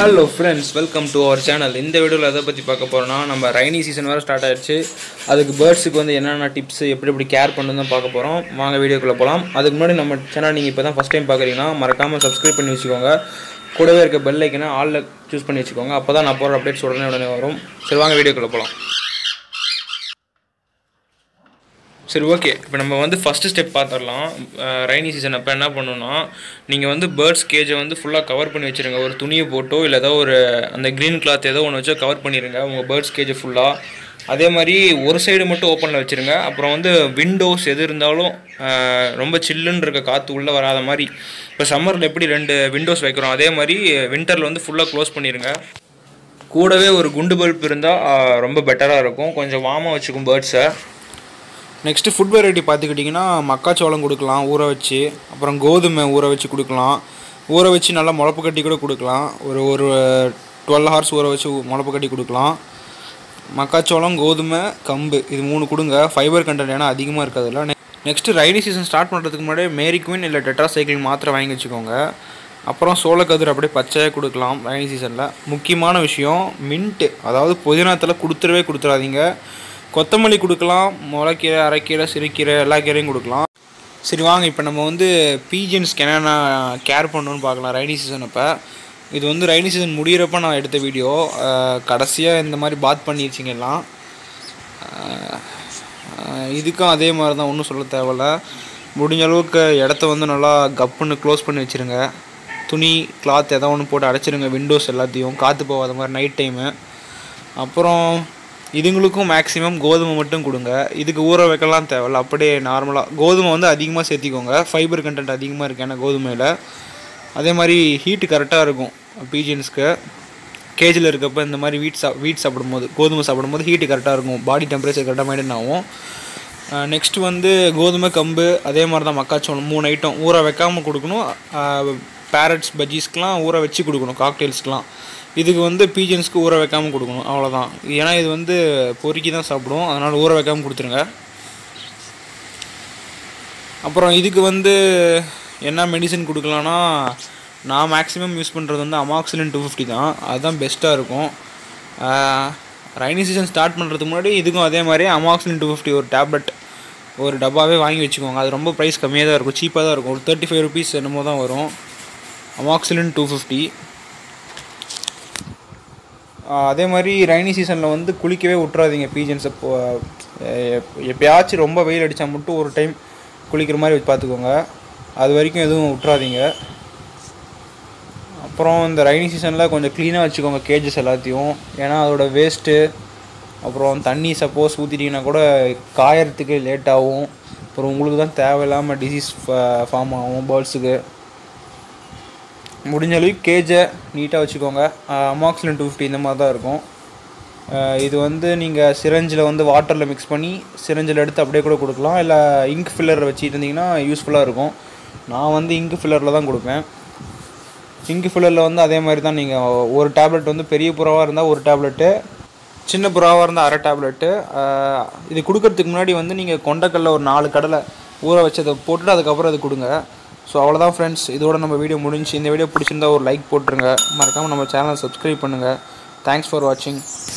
hello friends welcome to our channel இந்த வீடியோவில் எதை பற்றி பார்க்க போகிறோம்னா நம்ம ரைனி சீசன் வேறு ஸ்டார்ட் ஆயிடுச்சு அதுக்கு பேர்ட்ஸுக்கு வந்து என்னென்ன டிப்ஸ் எப்படி எப்படி கேர் பண்ணணும் தான் பார்க்க போகிறோம் வாங்க வீடியோக்குள்ளே போகலாம் அதுக்கு முன்னாடி நம்ம சேனல் நீங்கள் இப்போ தான் ஃபஸ்ட் டைம் பார்க்குறீங்கன்னா மறக்காமல் சப்ஸ்கிரைப் பண்ணி வச்சுக்கோங்க கூடவே இருக்க பெல் ஐக்கனை ஆலில் சூஸ் பண்ணி வச்சுக்கோங்க அப்போ தான் நான் போகிற அப்டேட்ஸ் உடனே உடனே வரும் சரி வாங்க வீடியோக்குள்ளே போகலாம் சரி ஓகே இப்போ நம்ம வந்து ஃபஸ்ட்டு ஸ்டெப் பார்த்துடலாம் ரைனி சீசன் அப்போ என்ன பண்ணணும்னா நீங்கள் வந்து பேர்ட்ஸ் கேஜை வந்து ஃபுல்லாக கவர் பண்ணி வச்சுருங்க ஒரு துணியை போட்டோ இல்லை ஏதோ ஒரு அந்த க்ரீன் கிளாத் ஏதோ ஒன்று வச்சோ கவர் பண்ணிடுங்க உங்கள் பேர்ட்ஸ் கேஜை ஃபுல்லாக அதே மாதிரி ஒரு சைடு மட்டும் ஓப்பனில் வச்சுருங்க அப்புறம் வந்து விண்டோஸ் எது இருந்தாலும் அஹ், ரொம்ப சில்லுன்னு இருக்க காற்று உள்ளே வராத மாதிரி இப்போ சம்மரில் எப்படி ரெண்டு விண்டோஸ் வைக்கிறோம் அதே மாதிரி வின்டரில் வந்து ஃபுல்லாக க்ளோஸ் பண்ணிடுங்க கூடவே ஒரு குண்டு பல்ப் இருந்தால் ரொம்ப பெட்டராக இருக்கும் கொஞ்சம் வார்மாக வச்சுக்கும் பேர்ட்ஸை நெக்ஸ்ட்டு ஃபுட் வெரைட்டி பார்த்துக்கிட்டிங்கன்னா மக்காச்சோளம் கொடுக்கலாம் ஊற வச்சு அப்புறம் கோதுமை ஊற வச்சு கொடுக்கலாம் ஊற வச்சு நல்லா முளப்பு கட்டி கூட கொடுக்கலாம் ஒரு ஒரு டுவெல் ஹவர்ஸ் ஊற வச்சு முளப்பு கட்டி கொடுக்கலாம் மக்காச்சோளம் கோதுமை கம்பு இது மூணு கொடுங்க ஃபைபர் கண்டென்ட் ஏன்னா அதிகமாக இருக்காதுல்ல நெக்ஸ்ட்டு ரைனி சீசன் ஸ்டார்ட் பண்ணுறதுக்கு முன்னாடி மேரி குயின் இல்லை டெட்ரா சைக்கிள் மாத்திரை வாங்கி வச்சுக்கோங்க அப்புறம் சோளக்கதிர் அப்படியே பச்சையாக கொடுக்கலாம் ரைனி சீசனில் முக்கியமான விஷயம் மின்ட்டு அதாவது புதினாத்தில் கொடுத்துடவே கொடுத்துடாதீங்க கொத்தமல்லி கொடுக்கலாம் முளைக்கீரை அரைக்கீரை சிறுக்கீரை எல்லா கீரையும் கொடுக்கலாம் சரி வாங்க இப்போ நம்ம வந்து பீஜன்ஸ்க்கு என்னென்ன கேர் பண்ணணும்னு பார்க்கலாம் ரைனி சீசன் அப்போ இது வந்து ரைனி சீசன் முடியிறப்ப நான் எடுத்த வீடியோ கடைசியாக இந்த மாதிரி பாத் பண்ணிருச்சிங்க எல்லாம் அஹ் இதுக்கும் அதே மாதிரி தான் ஒன்றும் சொல்ல தேவையில்ல முடிஞ்ச அளவுக்கு இடத்த வந்து நல்லா கப்புன்னு க்ளோஸ் பண்ணி வச்சுருங்க துணி கிளாத் எதாவது ஒன்று போட்டு அடைச்சிருங்க விண்டோஸ் எல்லாத்தையும் காற்று போகாத மாதிரி நைட் டைமு அப்புறம் இதுங்களுக்கும் மேக்ஸிமம் கோதுமை மட்டும் கொடுங்க இதுக்கு ஊற வைக்கலாம் தேவையில்ல அப்படியே நார்மலாக கோதுமை வந்து அதிகமாக சேர்த்திக்கோங்க ஃபைபர் கண்டென்ட் அதிகமாக இருக்கு ஏன்னா கோதுமையில் அதே மாதிரி ஹீட்டு கரெக்டாக இருக்கும் பீஜன்ஸ்க்கு கேஜில் இருக்கப்ப இந்த மாதிரி வீட் சா வீட் சாப்பிடும்போது கோதுமை சாப்பிடும்போது ஹீட்டு கரெக்டாக இருக்கும் பாடி டெம்பரேச்சர் கரெக்டாக மெயின்டைன் ஆகும் நெக்ஸ்ட் வந்து கோதுமை கம்பு அதே மாதிரி தான் மக்காச்சோளம் மூணு ஐட்டம் ஊற வைக்காமல் கொடுக்கணும் பேரட்ஸ் பஜ்ஜீஸ்க்கெலாம் ஊற வச்சு கொடுக்கணும் காக்டெயில்ஸ்க்கெலாம் இதுக்கு வந்து பீஜன்ஸ்க்கு ஊற வைக்காமல் கொடுக்கணும் அவ்வளோதான் ஏன்னா இது வந்து பொறுக்கி தான் சாப்பிடும் அதனால் ஊற வைக்காமல் கொடுத்துருங்க அப்புறம் இதுக்கு வந்து என்ன மெடிசன் கொடுக்கலான்னா நான் மேக்ஸிமம் யூஸ் பண்ணுறது வந்து அமாக்சிலின் டூ ஃபிஃப்டி தான் அதுதான் பெஸ்ட்டாக இருக்கும் ரைனி சீசன் ஸ்டார்ட் பண்ணுறதுக்கு முன்னாடி இதுக்கும் அதே மாதிரி அமாக்சிலின் டூ ஃபிஃப்டி ஒரு டேப்லெட் ஒரு டப்பாவே வாங்கி வச்சுக்கோங்க அது ரொம்ப ப்ரைஸ் கம்மியாக தான் இருக்கும் சீப்பாக தான் இருக்கும் ஒரு தேர்ட்டி ஃபைவ் ருபீஸ் என்னமோ தான் வரும் அமாக்சிலின் டூ ஃபிஃப்டி அதே மாதிரி ரைனி சீசனில் வந்து குளிக்கவே விட்றாதீங்க பீஜன்ஸ் இப்போ எப்பயாச்சும் ரொம்ப வெயில் அடித்தா மட்டும் ஒரு டைம் குளிக்கிற மாதிரி வச்சு பார்த்துக்கோங்க அது வரைக்கும் எதுவும் விட்றாதீங்க அப்புறம் இந்த ரைனி சீசனில் கொஞ்சம் க்ளீனாக வச்சுக்கோங்க கேஜஸ் எல்லாத்தையும் ஏன்னா அதோட வேஸ்ட்டு அப்புறம் தண்ணி சப்போஸ் ஊற்றிட்டிங்கன்னா கூட காயறதுக்கு லேட் ஆகும் அப்புறம் உங்களுக்கு தான் தேவையில்லாமல் டிசீஸ் ஃபார்ம் ஆகும் பேர்ட்ஸுக்கு முடிஞ்ச அளவுக்கு கேஜை நீட்டாக வச்சுக்கோங்க அமாக்சிலின் டூ ஃபிஃப்டி இந்த மாதிரி தான் இருக்கும் அஹ் இது வந்து நீங்கள் சிரஞ்சில் வந்து வாட்டரில் மிக்ஸ் பண்ணி சிரஞ்சில் எடுத்து அப்படியே கூட கொடுக்கலாம் இல்லை இங்க் ஃபில்லர் வச்சுட்டு இருந்தீங்கன்னா யூஸ்ஃபுல்லாக இருக்கும் நான் வந்து இங்க் ஃபில்லரில் தான் கொடுப்பேன் இங்க் ஃபில்லரில் வந்து அதே மாதிரி தான் நீங்கள் ஒரு டேப்லெட் வந்து பெரிய புறாவாக இருந்தால் ஒரு டேப்லெட்டு சின்ன புறாவாக இருந்தால் அரை டேப்லெட்டு இது கொடுக்கறதுக்கு முன்னாடி வந்து நீங்கள் கொண்டக்கல்ல ஒரு நாலு கடலை ஊற வச்சதை போட்டுட்டு அதுக்கப்புறம் அது கொடுங்க ஸோ அவ்வளோதான் ஃப்ரெண்ட்ஸ் இதோட நம்ம வீடியோ முடிஞ்சு இந்த வீடியோ பிடிச்சிருந்தா ஒரு லைக் போட்டுருங்க மறக்காமல் நம்ம சேனலை சப்ஸ்கிரைப் பண்ணுங்கள் தேங்க்ஸ் ஃபார் வாட்சிங்